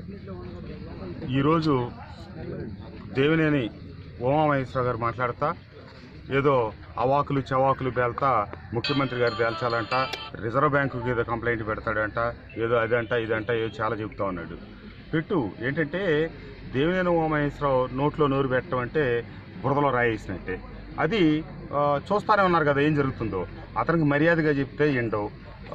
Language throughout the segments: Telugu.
ఈరోజు దేవినేని ఉమామహేశ్వర గారు మాట్లాడతా ఏదో అవాకులు చవాకులు పేల్తా ముఖ్యమంత్రి గారు తేల్చాలంట రిజర్వ్ బ్యాంకుకి ఏదో కంప్లైంట్ పెడతాడంట ఏదో అదంట ఇదంట ఏదో చాలా చెబుతా ఉన్నాడు పెట్టు ఏంటంటే దేవినేని ఉమామహేశ్వరరావు నోట్లో నోరు పెట్టడం అంటే బురదలో రాయేసినట్టే అది ఆ, చూస్తానే ఉన్నారు కదా ఏం జరుగుతుందో అతనికి మర్యాదగా చెప్తే ఏంటో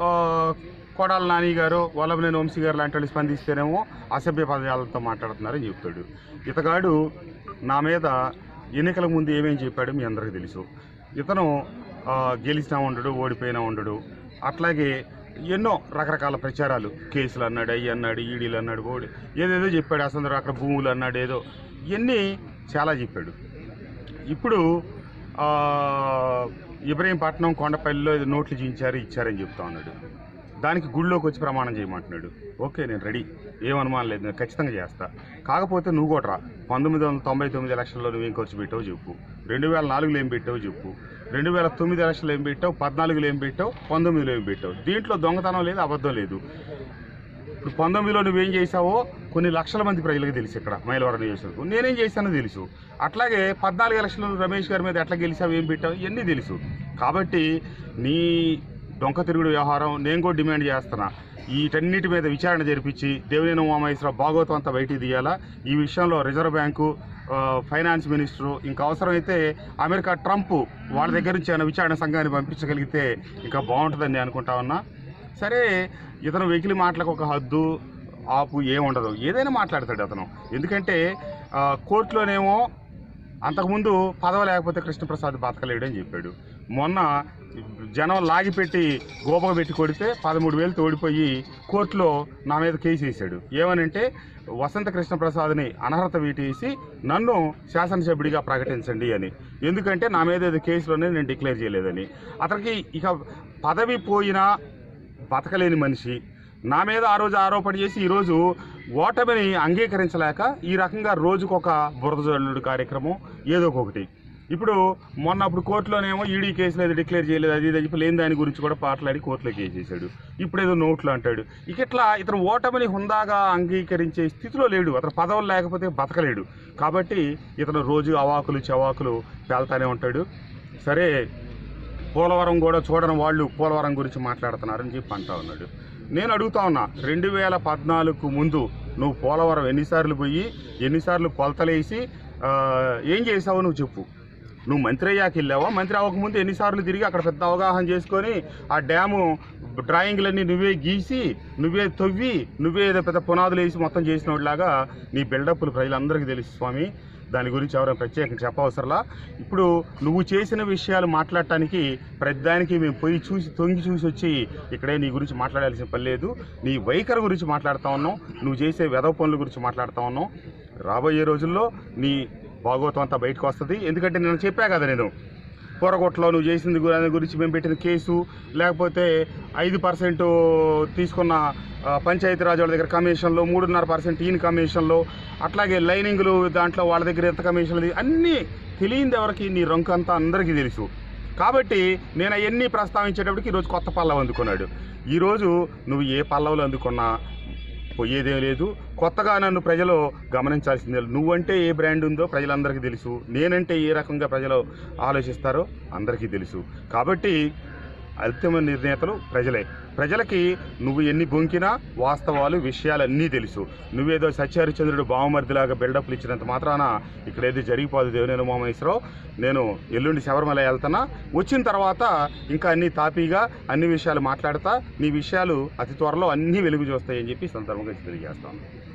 కొడాల నాని గారు వల్లభనేని వంశీ గారు లాంటి వాళ్ళు స్పందిస్తేనేమో అసభ్య పదజాలతో మాట్లాడుతున్నారని చెప్తాడు ఇతగాడు నా మీద ఎన్నికల ముందు ఏమేం చెప్పాడు మీ అందరికీ తెలుసు ఇతను ఆ, గెలిచినా ఉండడు ఓడిపోయినా ఉండడు అట్లాగే ఎన్నో రకరకాల ప్రచారాలు కేసులు అన్నాడు అయ్యి అన్నాడు ఈడీలు అన్నాడు ఓడి ఏదేదో చెప్పాడు అసలు అక్కడ భూములు అన్నాడు ఏదో ఇవన్నీ చాలా చెప్పాడు ఇప్పుడు ఆ, ఇబ్రహీంపట్నం కొండపల్లిలో ఏదో నోట్లు చించారు ఇచ్చారని చెప్తా ఉన్నాడు దానికి గుళ్ళోకి వచ్చి ప్రమాణం చేయమంటున్నాడు ఓకే నేను రెడీ ఏం అనుమానం లేదు నేను ఖచ్చితంగా చేస్తా కాకపోతే నువ్వు కూడా రా పంతొమ్మిది వందల తొంభై తొమ్మిది లక్షల్లో నువ్వేం ఖర్చు పెట్టావు చెప్పు రెండు వేల నాలుగులో ఏం పెట్టావు చెప్పు రెండు వేల తొమ్మిది లక్షలు ఏం పెట్టావు పద్నాలుగులో ఏం పెట్టావు పంతొమ్మిదిలో ఏం పెట్టావు దీంట్లో దొంగతనం లేదు అబద్ధం లేదు ఇప్పుడు పంతొమ్మిదిలో నువ్వేం చేశావో కొన్ని లక్షల మంది ప్రజలకు తెలుసు ఇక్కడ మైలవరం నియోజకవర్గం నేనేం చేశానో తెలుసు అట్లాగే పద్నాలుగు ఎలక్షన్లు రమేష్ గారి మీద ఎట్లా గెలిచావు ఏం పెట్టావు ఇవన్నీ తెలుసు కాబట్టి నీ డొంక తిరుగుడు వ్యవహారం నేను కూడా డిమాండ్ చేస్తున్నా వీటన్నిటి మీద విచారణ జరిపించి దేవినేని ఉమామహేశ్వరరావు భాగవతం అంతా బయటికి తీయాలా ఈ విషయంలో రిజర్వ్ బ్యాంకు ఆ, ఫైనాన్స్ మినిస్టరు ఇంకా అవసరమైతే అమెరికా ట్రంప్ వాళ్ళ దగ్గర నుంచి ఏమైనా విచారణ సంఘాన్ని పంపించగలిగితే ఇంకా బాగుంటుందని నేను అనుకుంటా ఉన్నా సరే ఇతను వెకిలి మాటలకు ఒక హద్దు ఆపు ఏముండదు ఏదైనా మాట్లాడతాడు అతను ఎందుకంటే ఆ, కోర్టులోనేమో అంతకుముందు పదవి లేకపోతే కృష్ణప్రసాద్ బతకలేడు అని చెప్పాడు మొన్న జనం లాగిపెట్టి గోపక పెట్టి కొడితే పదమూడు వేలు తోడిపోయి కోర్టులో నా మీద కేసు వేశాడు ఏమనంటే వసంత కృష్ణప్రసాద్ని అనర్హత వీటేసి నన్ను శాసనసభ్యుడిగా ప్రకటించండి అని ఎందుకంటే నా మీద ఏదో కేసులోనే నేను డిక్లేర్ చేయలేదని అతనికి ఇక పదవి పోయినా బతకలేని మనిషి నా మీద ఆ రోజు ఆరోపణ చేసి ఈరోజు ఓటమిని అంగీకరించలేక ఈ రకంగా రోజుకొక బురద జల్లుడు కార్యక్రమం ఏదో ఒకటి ఇప్పుడు మొన్న అప్పుడు కోర్టులోనేమో ఈడీ కేసులు ఏదో డిక్లేర్ చేయలేదు అది ఇది అని చెప్పి లేని దాని గురించి కూడా పాటలాడి కోర్టులో కేసు చేశాడు ఇప్పుడు ఏదో నోట్లు అంటాడు ఇక ఇట్లా ఇతను ఓటమిని హుందాగా అంగీకరించే స్థితిలో లేడు అతను పదవులు లేకపోతే బతకలేడు కాబట్టి ఇతను రోజు అవాకులు చవాకులు పేల్తానే ఉంటాడు సరే పోలవరం కూడా చూడని వాళ్ళు పోలవరం గురించి మాట్లాడుతున్నారని చెప్పి అంటా ఉన్నాడు నేను అడుగుతా ఉన్నా రెండు వేల పద్నాలుగు ముందు నువ్వు పోలవరం ఎన్నిసార్లు పోయి ఎన్నిసార్లు కొలతలేసి ఆ, ఏం చేసావో నువ్వు చెప్పు నువ్వు మంత్రి అయ్యాక వెళ్ళావా మంత్రి అవ్వకముందు ఎన్నిసార్లు తిరిగి అక్కడ పెద్ద అవగాహన చేసుకొని ఆ డ్యాము డ్రాయింగ్లన్నీ నువ్వే గీసి నువ్వే తవ్వి నువ్వే ఏదో పెద్ద పునాదులు వేసి మొత్తం చేసినోడిలాగా నీ బిల్డప్లు ప్రజలందరికీ తెలుసు స్వామి దాని గురించి ఎవరైనా ప్రత్యేకంగా చెప్పవసరలా ఇప్పుడు నువ్వు చేసిన విషయాలు మాట్లాడటానికి ప్రతిదానికి మేము పోయి చూసి తొంగి చూసి వచ్చి ఇక్కడే నీ గురించి మాట్లాడాల్సిన పని లేదు నీ వైఖరి గురించి మాట్లాడుతా ఉన్నాం నువ్వు చేసే వెదవ పనుల గురించి మాట్లాడుతా ఉన్నాం రాబోయే రోజుల్లో నీ భాగవతం అంతా బయటకు వస్తుంది ఎందుకంటే నేను చెప్పా కదా నేను కూరగొట్టలో నువ్వు చేసింది గు- దాని గురించి మేము పెట్టిన కేసు లేకపోతే ఐదు పర్సెంట్ తీసుకున్న ఆ, పంచాయతీరాజ్ వాళ్ళ దగ్గర కమిషన్లో మూడున్నర పర్సెంట్ ఈయన కమిషన్లో అట్లాగే లైనింగ్లు దాంట్లో వాళ్ళ దగ్గర ఎంత కమిషన్లు అన్నీ తెలియంది ఎవరికి నీ రంకు అంతా అందరికీ తెలుసు కాబట్టి నేను అవన్నీ ప్రస్తావించేటప్పటికి ఈరోజు కొత్త పల్లవి అందుకున్నాడు ఈరోజు నువ్వు ఏ పల్లవులు అందుకున్నా పోయేదేం లేదు కొత్తగా నన్ను ప్రజలు గమనించాల్సిందే నువ్వంటే ఏ బ్రాండ్ ఉందో ప్రజలందరికీ తెలుసు నేనంటే ఏ రకంగా ప్రజలు ఆలోచిస్తారో అందరికీ తెలుసు కాబట్టి అంతిమ నిర్ణేతలు ప్రజలే ప్రజలకి నువ్వు ఎన్ని బొంకినా వాస్తవాలు విషయాలు అన్నీ తెలుసు నువ్వేదో సత్యహరిచంద్రుడు బావమర్దిలాగా బిల్డప్లు ఇచ్చినంత మాత్రాన ఇక్కడ ఏది జరిగిపోదు దేవినేని ఉమామహేశ్వరరావు నేను ఎల్లుండి శబరిమల వెళ్తానా వచ్చిన తర్వాత ఇంకా అన్ని తాపీగా అన్ని విషయాలు మాట్లాడతా నీ విషయాలు అతి త్వరలో అన్నీ వెలుగు చూస్తాయని చెప్పి ఈ సందర్భంగా తెలియజేస్తాను